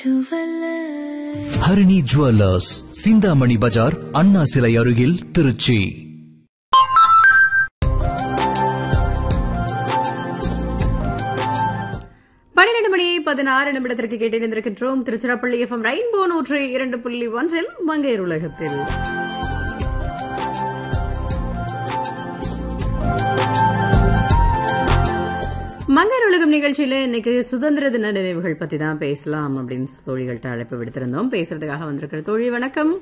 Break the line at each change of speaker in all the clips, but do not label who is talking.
Harini jewellers Chintamani Bazaar Anna சிலை அருகில் திருச்சி
பன்னிரண்டு மணி பதினாறு நிமிடத்திற்கு கேட்டிருந்திருக்கின்றோம் திருச்சிராப்பள்ளி எஃப்எம் ரெயின்போ நூற்று இரண்டு புள்ளி ஒன்றில் மங்கையர் உலகத்தில் மங்கையர் உலகம் நிகழ்ச்சியில இன்னைக்கு சுதந்திர தின நினைவுகள் பத்தி தான் பேசலாம் அப்படின்னு தோழிகள்கிட்ட அழைப்பு விடுத்திருந்தோம் பேசுறதுக்காக வந்திருக்கிற தோழி வணக்கம்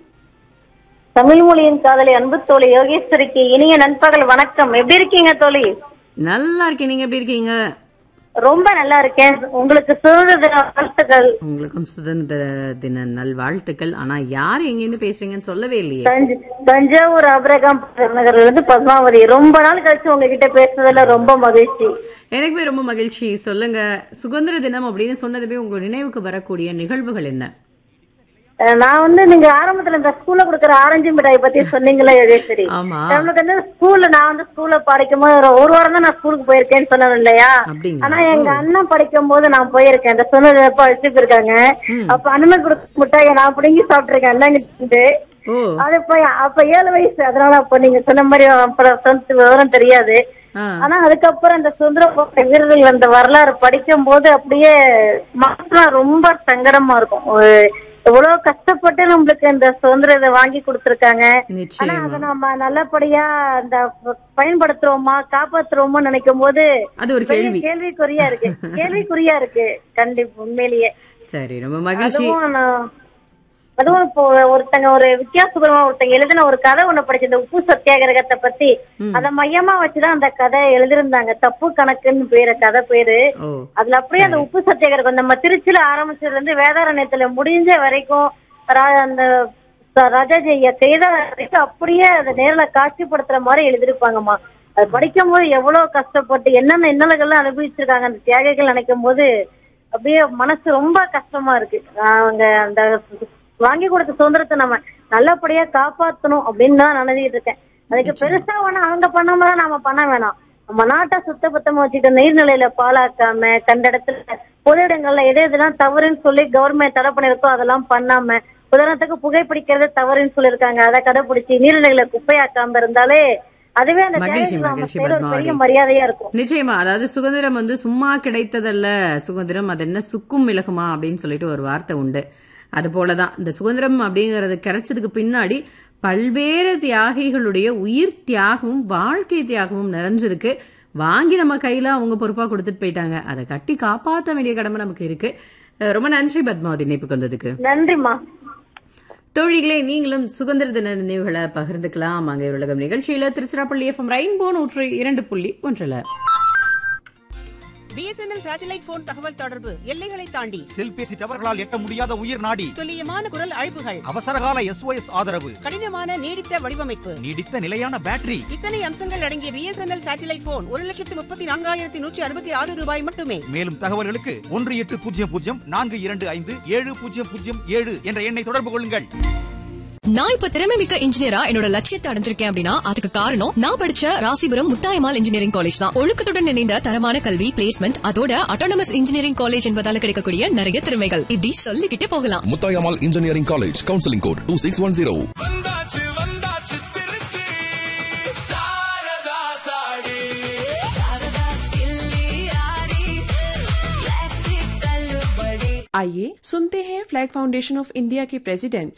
தமிழ் மொழியின் காதலி அன்பு தோழி யோகேஸ்வரிக்கு இனிய நண்பகல் வணக்கம் எப்படி இருக்கீங்க தோழி
நல்லா இருக்கேன் நீங்க எப்படி இருக்கீங்க
ரொம்ப நல்லா இருக்கேன் உங்களுக்கு சுதந்திர தின வாழ்த்துக்கள்
உங்களுக்கும் சுதந்திர தின நல்வாழ்த்துக்கள் ஆனா யார் எங்க இருந்து பேசுறீங்கன்னு சொல்லவே இல்லையே
தஞ்ச- தஞ்சாவூர் அபிரகாம் நகர்ல இருந்து பத்மாவதி ரொம்ப நாள் கழிச்சு உங்ககிட்ட பேசுறதுல ரொம்ப மகிழ்ச்சி
எனக்குமே ரொம்ப மகிழ்ச்சி சொல்லுங்க சுதந்திர தினம் அப்படின்னு சொன்னதுமே உங்க நினைவுக்கு வரக்கூடிய நிகழ்வுகள் என்ன
அஹ் நான் வந்து நீங்க ஆரம்பத்துல இந்த ஸ்கூல்ல கொடுக்குற ஆரஞ்சு மிட்டாய் பத்தி சொன்னீங்களே யோகேஸ்வரி
ஆமா
நம்மளுக்கு வந்து ஸ்கூல்ல நான் வந்து ஸ்கூல்ல படிக்கும் போது ஒரு ஒரு வாரம் தான் நான் ஸ்கூலுக்கு போயிருக்கேன்னு சொன்னேன் இல்லையா ஆனா
அப்படிங்களா
எங்க அண்ணன் படிக்கும் போது நான் போயிருக்கேன் அந்த சொன்னது எப்ப அழைச்சிட்டு போயிருக்காங்க அப்ப அண்ணன் கொடுத்த மிட்டாயை நான் பிடுங்கி சாப்பிட்டிருக்கேன் அண்ணன்
ஓ
அது இப்ப அப்ப ஏழு வயசு அதனால அப்ப நீங்க சொன்ன மாதிரி அப்புறம் சொந்த விவரம் தெரியாது
ஆ,
ஆனா அதுக்கப்புறம் இந்த சுதந்திர போராட்ட வீரர்கள் அந்த வரலாறு படிக்கும் போது அப்படியே மனசுலாம் ரொம்ப சங்கடமா இருக்கும் ஒரு எவ்வளவு கஷ்டப்பட்டு நம்மளுக்கு இந்த சுதந்திரத்தை வாங்கி கொடுத்திருக்காங்க ஆனா
நிச்சயமா
அதை நம்ம நல்லபடியா அந்த பயன்படுத்துறோமா காப்பாத்துறோமா நினைக்கும் போது
அது ஒரு
பெரிய
கேள்வி
கேள்விக்குறியா இருக்கு கேள்விக்குறியா இருக்கு கண்டிப்பா உண்மையிலேயே
சரி ரொம்ப மகிழ்ச்சி
அதுவும் நான் அதுவும் இப்போ ஒருத்தங்க ஒரு வித்தியாசபூர்வமா ஒருத்தங்க எழுதின ஒரு கதை ஒண்ணு படிச்ச இந்த உப்பு சத்தியாகிரகத்தை பத்தி
ம்.
அத மையமா வச்சுதான் அந்த கதை எழுதிருந்தாங்க தப்பு கணக்குன்னு பேரு கதை பேரு
ஓ
அதுல அப்படியே அந்த உப்பு சத்தியாகிரகம் நம்ம திருச்சியில ஆரம்பிச்சதுல இருந்து வேதாரண்யத்துல முடிஞ்ச வரைக்கும் ரா- அந்த ச- ராஜாஜி ஐயா கைதா வரைக்கும் அப்படியே அதை நேர்ல காட்சிப்படுத்துற மாதிரி எழுதிருப்பாங்கம்மா அது படிக்கும் போது எவ்வளவு கஷ்டப்பட்டு என்னென்ன இன்னல்கள்லாம் அனுபவிச்சிருக்காங்க அந்த தியாகிகள் நினைக்கும் போது அப்படியே மனசு ரொம்ப கஷ்டமா இருக்கு அவங்க அந்த வாங்கி கொடுத்த சுதந்திரத்தை நம்ம நல்லபடியா காப்பாத்தணும் அப்படின்னு தான் நினைச்சிட்டு இருக்கேன் அதுக்கு பெருசா வேணா அவங்க பண்ணாம நாம பண்ண வேணாம் நம்ம நாட்டை சுத்தபத்தமா வச்சுட்டு நீர்நிலையில பாழாக்காம கண்ட இடத்துல பொது இடங்கள்ல எது எதெல்லாம் தவறுன்னு சொல்லி கவர்மெண்ட் தடை பண்ணிருக்கோ அதெல்லாம் பண்ணாம உதாரணத்துக்கு புகைப்பிடிக்கிறது தவறுன்னு சொல்லியிருக்காங்க அதை கடைபிடிச்சு நீர்நிலைகளை குப்பையாக்காம இருந்தாலே அதுவே அந்த
மகிழ்ச்சி,
தேவைக்கு நாம
மகிழ்ச்சி,
செய்யற ஒரு பெரிய
பத்மாவதி.
மரியாதையா இருக்கும்
நிச்சயமா அதாவது சுதந்திரம் வந்து சும்மா கிடைத்ததல்ல சுதந்திரம் அது என்ன சுக்கும் மிளகுமா அப்படின்னு சொல்லிட்டு ஒரு வார்த்தை உண்டு அது போலதான் இந்த சுதந்திரம் அப்படிங்கறது கிடைச்சதுக்கு பின்னாடி பல்வேறு தியாகிகளுடைய உயிர் தியாகமும் வாழ்க்கை தியாகமும் நிறைஞ்சிருக்கு வாங்கி நம்ம கையில அவங்க பொறுப்பா கொடுத்துட்டு போயிட்டாங்க அதை கட்டி காப்பாற்ற வேண்டிய கடமை நமக்கு இருக்கு அஹ் ரொம்ப நன்றி பத்மாவதி இணைப்புக்கு வந்ததுக்கு
நன்றிம்மா
தோழிகளே நீங்களும் சுதந்திர தின நினைவுகளை பகிர்ந்துக்கலாம் அங்கே உலகம் நிகழ்ச்சியில திருச்சிராப்பள்ளி எஃப்எம் ரெயின்போ நூற்று இரண்டு புள்ளி ஒன்றுல
பிஎஸ்என்எல் சேட்டலைட் போன் தகவல் தொடர்பு எல்லைகளை தாண்டி
செல்பேசி டவர்களால் எட்ட முடியாத உயிர் நாடி
துல்லியமான குரல் அழைப்புகள்
அவசரகால எஸ்ஓஎஸ் ஆதரவு
கடினமான நீடித்த வடிவமைப்பு
நீடித்த நிலையான பேட்டரி
இத்தனை அம்சங்கள் அடங்கிய பிஎஸ்என்எல் சேட்டலைட் போன் ஒரு லட்சத்து முப்பத்தி நான்காயிரத்தி நூற்றி அறுபத்தி ஆறு ரூபாய் மட்டுமே
மேலும் தகவல்களுக்கு ஒன்று எட்டு பூஜ்ஜியம் பூஜ்ஜியம் நான்கு இரண்டு ஐந்து ஏழு பூஜ்ஜியம் பூஜ்ஜியம் ஏழு என்ற எண்ணை தொடர்பு கொள்ளுங்கள்
நான் இப்ப திறமை மிக்க இன்ஜினியரா என்னோட லட்சியத்தை அடைஞ்சிருக்கேன் அப்படின்னா அதுக்கு காரணம் நான் படிச்ச ராசிபுரம் முத்தாயமால் இன்ஜினியரிங் காலேஜ் தான் ஒழுக்கத்துடன் இணைந்த தரமான கல்வி பிளேஸ்மெண்ட் அதோட அட்டானமஸ் இன்ஜினியரிங் காலேஜ் என்பதால கிடைக்கக்கூடிய நிறைய திறமைகள் இப்படி சொல்லிக்கிட்டே போகலாம்
Muthayammal engineering college counselling code two six one zero
வந்தாச்சு வந்தாச்சு திருச்சி சாரதா சாடி
आइए सुनते हैं फ्लैग फाउंडेशन ऑफ इंडिया के प्रेसिडेंट